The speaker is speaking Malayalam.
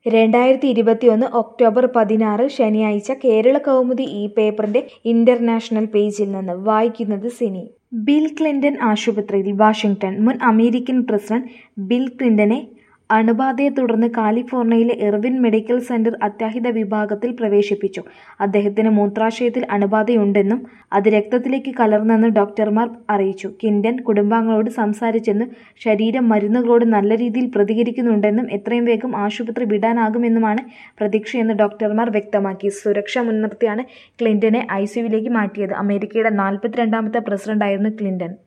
രണ്ടായിരത്തി ഇരുപത്തിയൊന്ന് ഒക്ടോബർ പതിനാറ് ശനിയാഴ്ച കേരള കൗമുദി ഈ പേപ്പറിന്റെ ഇന്റർനാഷണൽ പേജിൽ നിന്ന് വായിക്കുന്നത് സിനി ബിൽ ക്ലിന്റൺ ആശുപത്രിയിൽ വാഷിംഗ്ടൺ മുൻ അമേരിക്കൻ പ്രസിഡന്റ് ബിൽ ക്ലിന്റനെ അണുബാധയെ തുടർന്ന് കാലിഫോർണിയയിലെ ഇർവിൻ മെഡിക്കൽ സെന്റർ അത്യാഹിത വിഭാഗത്തിൽ പ്രവേശിപ്പിച്ചു അദ്ദേഹത്തിന് മൂത്രാശയത്തിൽ അണുബാധയുണ്ടെന്നും അത് രക്തത്തിലേക്ക് കലർന്നെന്നും ഡോക്ടർമാർ അറിയിച്ചു കിൻഡൻ കുടുംബാംഗങ്ങളോട് സംസാരിച്ചെന്നും ശരീരം മരുന്നുകളോട് നല്ല രീതിയിൽ പ്രതികരിക്കുന്നുണ്ടെന്നും എത്രയും വേഗം ആശുപത്രി വിടാനാകുമെന്നുമാണ് പ്രതീക്ഷയെന്ന് ഡോക്ടർമാർ വ്യക്തമാക്കി സുരക്ഷ മുൻനിർത്തിയാണ് ക്ലിന്റനെ ഐ സിയുവിലേക്ക് മാറ്റിയത് അമേരിക്കയുടെ നാൽപ്പത്തിരണ്ടാമത്തെ പ്രസിഡന്റായിരുന്നു ക്ലിന്റൺ